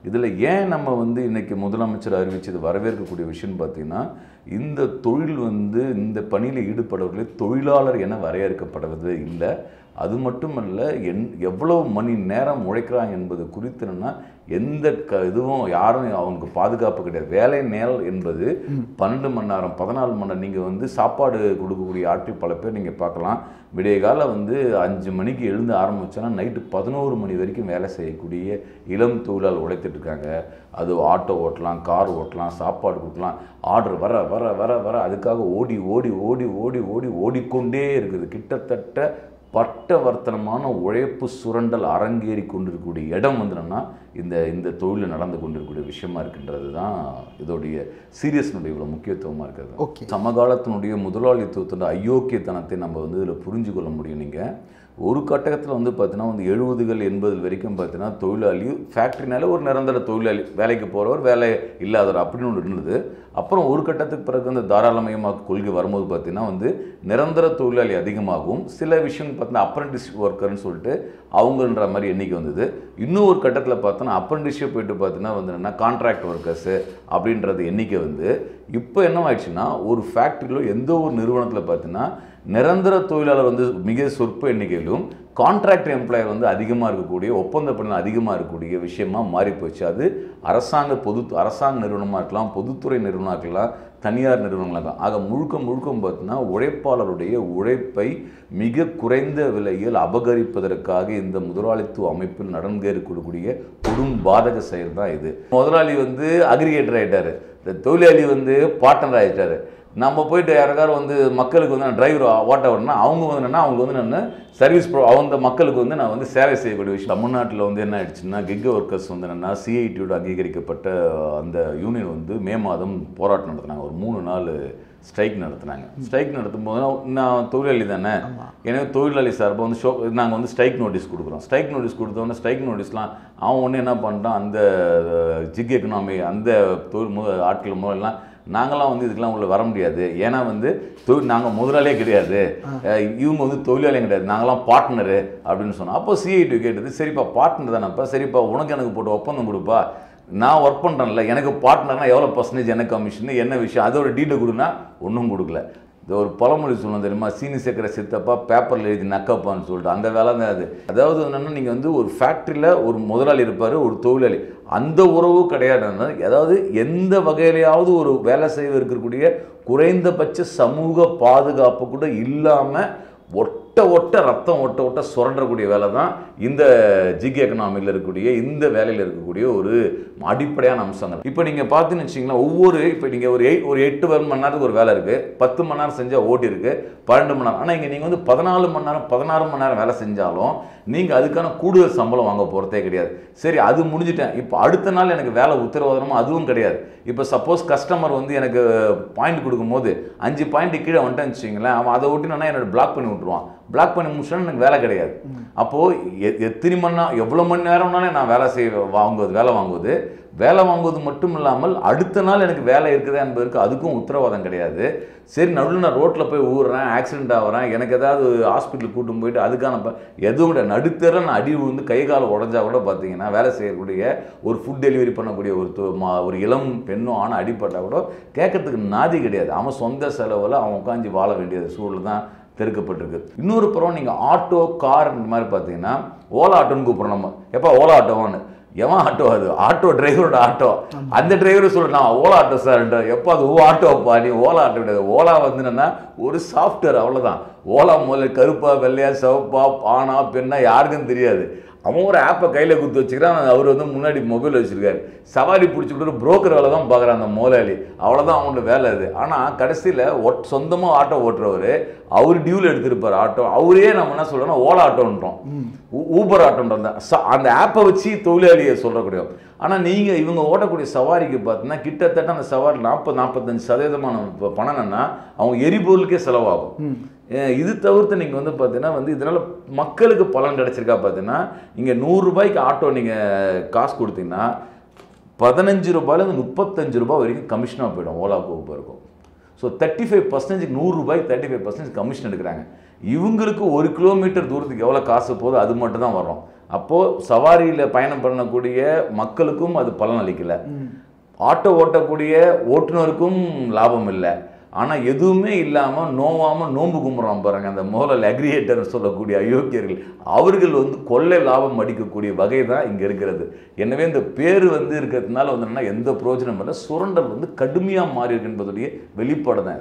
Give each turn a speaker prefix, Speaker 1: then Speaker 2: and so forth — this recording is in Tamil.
Speaker 1: இதில் ஏன் நம்ம வந்து இன்னைக்கு முதலமைச்சர் அறிவிச்சது வரவேற்கக்கூடிய விஷயம்னு பார்த்தீங்கன்னா இந்த தொழில் வந்து இந்த பணியில் ஈடுபடவர்களே தொழிலாளர் என வரையறுக்கப்படுறது இல்லை அது மட்டுமல்ல என் எவ்வளவு மணி நேரம் உழைக்கிறாங்க என்பது குறித்து என்னன்னா எந்த க இதுவும் யாரும் அவங்களுக்கு பாதுகாப்பு கிடையாது வேலை நேரம் என்பது பன்னெண்டு மணி நேரம் பதினாலு மணி நேரம் நீங்கள் வந்து சாப்பாடு கொடுக்கக்கூடிய ஆட்கள் பல பேர் நீங்கள் பார்க்கலாம் விடிய காலம் வந்து அஞ்சு மணிக்கு எழுந்து ஆரம்பிச்சோன்னா நைட்டு பதினோரு மணி வரைக்கும் வேலை செய்யக்கூடிய இளம் தொழிலாளர் உழைத்துட்டு இருக்காங்க அது ஆட்டோ ஓட்டலாம் கார் ஓட்டலாம் சாப்பாடு கொடுக்கலாம் ஆர்டர் வர வர வர வர அதுக்காக ஓடி ஓடி ஓடி ஓடி ஓடி ஓடிக்கொண்டே இருக்குது கிட்டத்தட்ட பட்டவர்த்தனமான உழைப்பு சுரண்டல் அரங்கேறி கொண்டிருக்கக்கூடிய இடம் வந்து என்னன்னா இந்த இந்த தொழிலில் நடந்து கொண்டிருக்கக்கூடிய விஷயமா இருக்கின்றது தான் இதோடைய சீரியஸ்னுடைய இவ்வளோ முக்கியத்துவமாக இருக்கிறது
Speaker 2: ஓகே
Speaker 1: சமகாலத்தினுடைய முதலாளித்துவத்தோட அயோக்கியத்தனத்தை நம்ம வந்து இதில் புரிஞ்சு கொள்ள முடியும் நீங்கள் ஒரு கட்டத்தில் வந்து பார்த்தீங்கன்னா வந்து எழுபதுகள் எண்பது வரைக்கும் பார்த்தீங்கன்னா தொழிலாளி ஃபேக்ட்ரினால ஒரு நிரந்தர தொழிலாளி வேலைக்கு போகிறவர் வேலை இல்லாதவர் அப்படின்னு ஒன்று இருந்தது அப்புறம் ஒரு கட்டத்துக்கு பிறகு அந்த தாராளமயமாக்கு கொள்கை வரும்போது பார்த்தீங்கன்னா வந்து நிரந்தர தொழிலாளி அதிகமாகவும் சில விஷயம் பார்த்தீங்கன்னா அப்ரண்டிஸ் ஒர்க்கர்னு சொல்லிட்டு அவங்கன்ற மாதிரி எண்ணிக்கை வந்தது இன்னும் ஒரு கட்டத்தில் பார்த்தோன்னா அப்ரண்டிஸ்ஷிப் போயிட்டு பார்த்தீங்கன்னா வந்து என்னன்னா கான்ட்ராக்ட் ஒர்க்கர்ஸு அப்படின்றது எண்ணிக்கை வந்து இப்போ என்ன ஆயிடுச்சுன்னா ஒரு ஃபேக்ட்ரியிலோ எந்த ஒரு நிறுவனத்தில் பார்த்தீங்கன்னா நிரந்தர தொழிலாளர் வந்து மிக சொற்ப எண்ணிக்கையிலும் கான்ட்ராக்ட் எம்ப்ளாயர் வந்து அதிகமாக இருக்கக்கூடிய ஒப்பந்த பணியில் அதிகமாக இருக்கக்கூடிய விஷயமா மாறி போச்சு அது அரசாங்க பொது அரசாங்க நிறுவனமாக இருக்கலாம் பொதுத்துறை நிறுவனமாக இருக்கலாம் தனியார் நிறுவனங்களாக இருக்கலாம் ஆக முழுக்க முழுக்க பார்த்தீங்கன்னா உழைப்பாளருடைய உழைப்பை மிக குறைந்த விலையில் அபகரிப்பதற்காக இந்த முதலாளித்துவ அமைப்பில் நடந்தேறக்கூடிய கொடும் பாதக செயல் தான் இது முதலாளி வந்து அக்ரிகேட்டர் ஆயிட்டாரு இந்த தொழிலாளி வந்து பார்ட்னர் ஆயிட்டாரு நம்ம போயிட்டு யாருக்காரு வந்து மக்களுக்கு வந்து டிரைவர் ஓட்ட விடனா அவங்க வந்து என்னன்னா அவங்க வந்து நான் சர்வீஸ் ப்ரோ அவங்க மக்களுக்கு வந்து நான் வந்து சேவை செய்யக்கூடிய விஷயம் தமிழ்நாட்டில் வந்து என்ன ஆயிடுச்சுன்னா கிக் ஒர்க்கர்ஸ் வந்து என்னன்னா சிஐடியோட அங்கீகரிக்கப்பட்ட அந்த யூனியன் வந்து மே மாதம் போராட்டம் நடத்தினாங்க ஒரு மூணு நாள் ஸ்ட்ரைக் நடத்தினாங்க ஸ்ட்ரைக் நடத்தும் போது நான் தொழிலாளி தானே எனவே தொழிலாளி சார்பாக வந்து ஷோ நாங்கள் வந்து ஸ்ட்ரைக் நோட்டீஸ் கொடுக்குறோம் ஸ்ட்ரைக் நோட்டீஸ் கொடுத்தோன்னே ஸ்ட்ரைக் நோட்டீஸ்லாம் அவன் ஒன்று என்ன பண்ணிட்டான் அந்த ஜிக் எக்கனாமி அந்த தொழில் மு ஆட்கள் முதல்லாம் நாங்களாம் வந்து இதுக்கெல்லாம் உள்ள வர முடியாது ஏன்னா வந்து தொழில் நாங்கள் முதலாளியே கிடையாது அஹ் இவங்க வந்து தொழிலாளியும் கிடையாது நாங்களாம் பார்ட்னரு அப்படின்னு சொன்னோம் அப்போ சிஐடி கேட்டது சரிப்பா பார்ட்னர் தானேப்பா சரிப்பா உனக்கு எனக்கு போட்டு ஒப்பந்தம் கொடுப்பா நான் ஒர்க் பண்ணுறேன்ல எனக்கு பார்ட்னர்னா எவ்வளோ பர்சன்டேஜ் எனக்கு கமிஷன் என்ன விஷயம் அதோட டீட்டெயில் கொடுனா ஒன்றும் கொடுக்கல இது ஒரு பழமொழி சொல்லணும் தெரியுமா சீனி சேர்க்குற சித்தப்பா பேப்பரில் எழுதி நக்கப்பான்னு சொல்லிட்டு அந்த வேலை தான் அது அதாவது என்னென்னா நீங்கள் வந்து ஒரு ஃபேக்ட்ரியில் ஒரு முதலாளி இருப்பார் ஒரு தொழிலாளி அந்த உறவு கிடையாது அதாவது எந்த வகையிலையாவது ஒரு வேலை செய்ய இருக்கக்கூடிய குறைந்தபட்ச சமூக பாதுகாப்பு கூட இல்லாமல் ஒட்ட ஒட்ட ரத்தம் ஒட்ட ஒட்ட சுரண்டக்கூடிய வேலை தான் இந்த ஜிக் எக்கனாமியில் இருக்கக்கூடிய இந்த வேலையில் இருக்கக்கூடிய ஒரு அடிப்படையான அம்சங்கள் இப்போ நீங்கள் பார்த்தீங்கன்னு வச்சிங்களேன் ஒவ்வொரு இப்போ நீங்கள் ஒரு எயிட் ஒரு எட்டு மணி நேரத்துக்கு ஒரு வேலை இருக்குது பத்து மணி நேரம் செஞ்சால் ஓட்டி இருக்குது பன்னெண்டு மணி நேரம் ஆனால் இங்கே நீங்கள் வந்து பதினாலு மணி நேரம் பதினாறு மணி நேரம் வேலை செஞ்சாலும் நீங்கள் அதுக்கான கூடுதல் சம்பளம் வாங்க போகிறதே கிடையாது சரி அது முடிஞ்சிட்டேன் இப்போ அடுத்த நாள் எனக்கு வேலை உத்தரவாதமாக அதுவும் கிடையாது இப்போ சப்போஸ் கஸ்டமர் வந்து எனக்கு பாயிண்ட் கொடுக்கும்போது அஞ்சு பாயிண்ட் கீழே வந்துட்டேன்னு வச்சுங்களேன் அவன் அதை ஒட்டினா என்னோட பிளாக் பண்ணி விட்ருவான் பிளாக் பண்ணி முடிச்சோன்னா எனக்கு வேலை கிடையாது அப்போது எ- எத்தனை மணி நேரம் எவ்வளோ மணி நேரம்னாலே நான் வேலை செய்ய வாங்குவது வேலை வாங்குவது வேலை வாங்குவது மட்டும் இல்லாமல் அடுத்த நாள் எனக்கு வேலை இருக்குதா என்பதற்கு அதுக்கும் உத்தரவாதம் கிடையாது சரி நடுவில் நான் ரோட்டில் போய் ஊறுறேன் ஆக்சிடென்ட் ஆகிறேன் எனக்கு ஏதாவது ஹாஸ்பிட்டலுக்கு கூட்டும் போயிட்டு அதுக்கான ப- எதுவும் கிடையாது நடுத்தர நான் அடி விழுந்து கை கால் உடஞ்சா கூட பார்த்தீங்கன்னா வேலை செய்யக்கூடிய ஒரு ஃபுட் டெலிவரி பண்ணக்கூடிய ஒரு தொ- மா- ஒரு இளம் பெண்ணும் ஆனால் அடிப்பட்டால் கூட கேட்கறதுக்கு நாதி கிடையாது அவன் சொந்த செலவில் அவன் உட்காந்து வாழ வேண்டிய சூழல் தான் தெருக்கப்பட்டிருக்கு இன்னொரு புறம் நீங்கள் ஆட்டோ கார் இந்த மாதிரி பார்த்தீங்கன்னா ஓலா ஆட்டோன்னு கூப்பிட்றோம் நம்ம எப்போ ஓலா ஆட்டோவான்னு எவன் ஆட்டோ அது ஆட்டோ டிரைவரோட ஆட்டோ அந்த டிரைவர் சொல்ல நான் ஓலா ஆட்டோ சார் எப்போ அது ஓ ஆட்டோப்பா நீ ஓலா ஆட்டோ கிடையாது ஓலா வந்து என்னன்னா ஒரு சாஃப்ட்வேர் அவ்வளோதான் ஓலா முதல்ல கருப்பா வெள்ளையா சிவப்பா ஆனா பெண்ணா யாருக்கும் தெரியாது அவன் ஒரு ஆப்பை கையில் குத்து வச்சுக்கிறான் அவர் வந்து முன்னாடி மொபைல் வச்சிருக்காரு சவாரி பிடிச்சிக்கிட்டு புரோக்கர் வேலை தான் பார்க்குறான் அந்த முதலாளி அவ்வளோதான் அவனோட வேலை அது ஆனால் கடைசியில் ஒட் சொந்தமாக ஆட்டோ ஓட்டுறவர் அவர் டியூவில் எடுத்திருப்பார் ஆட்டோ அவரே நம்ம என்ன சொல்கிறோம்னா ஓலா ஆட்டோன்றோம் ஊ- ஊபர் ஆட்டோன்றோம் தான். ச- அந்த ஆப்பை வச்சு தொழிலாளியை சொல்லக்கூடிய ஆனால் நீங்கள் இவங்க ஓட்டக்கூடிய சவாரிக்கு பார்த்தீங்கன்னா கிட்டத்தட்ட அந்த சவாரி நாற்பது நாற்பத்தஞ்சு சதவீதமான ப- பணம் என்னன்னா அவங்க எரிபொருளுக்கே செலவாகும் அஹ் இது தவிர்த்து நீங்கள் வந்து பார்த்தீங்கன்னா வந்து இதனால் மக்களுக்கு பலன் கிடைச்சிருக்கா பார்த்தீங்கன்னா இங்கே நூறுரூபாய்க்கு ஆட்டோ நீங்கள் காசு கொடுத்தீங்கன்னா பதினஞ்சு ரூபாயிலேருந்து முப்பத்தஞ்சு ரூபாய் வரைக்கும் கமிஷனாக போயிடும் ஓலா ஊபருக்கும் ஸோ தேர்ட்டி ஃபைவ் பர்சன்டேஜ் நூறுரூபாய்க்கு தேர்ட்டி ஃபைவ் பர்சன்டேஜ் கமிஷன் எடுக்கிறாங்க இவங்களுக்கு ஒரு கிலோமீட்டர் தூரத்துக்கு எவ்வளோ காசு போதோ அது மட்டும் தான் வரும் அப்போது சவாரியில் பயணம் பண்ணக்கூடிய மக்களுக்கும் அது பலன் அளிக்கல ஆட்டோ ஓட்டக்கூடிய ஓட்டுநருக்கும் லாபம் இல்லை ஆனால் எதுவுமே இல்லாமல் நோவாமல் நோன்பு கும்புறான் பாருங்க அந்த மோலல் அக்ரிகேட்டர் சொல்லக்கூடிய அயோக்கியர்கள் அவர்கள் வந்து கொள்ளை லாபம் அடிக்கக்கூடிய வகை தான் இங்கே இருக்கிறது எனவே இந்த பேர் வந்து இருக்கிறதுனால வந்து என்னன்னா எந்த பிரயோஜனம் இல்லை சுரண்டல் வந்து கடுமையாக மாறி இருக்கு என்பதுடைய வெளிப்பாடு தான்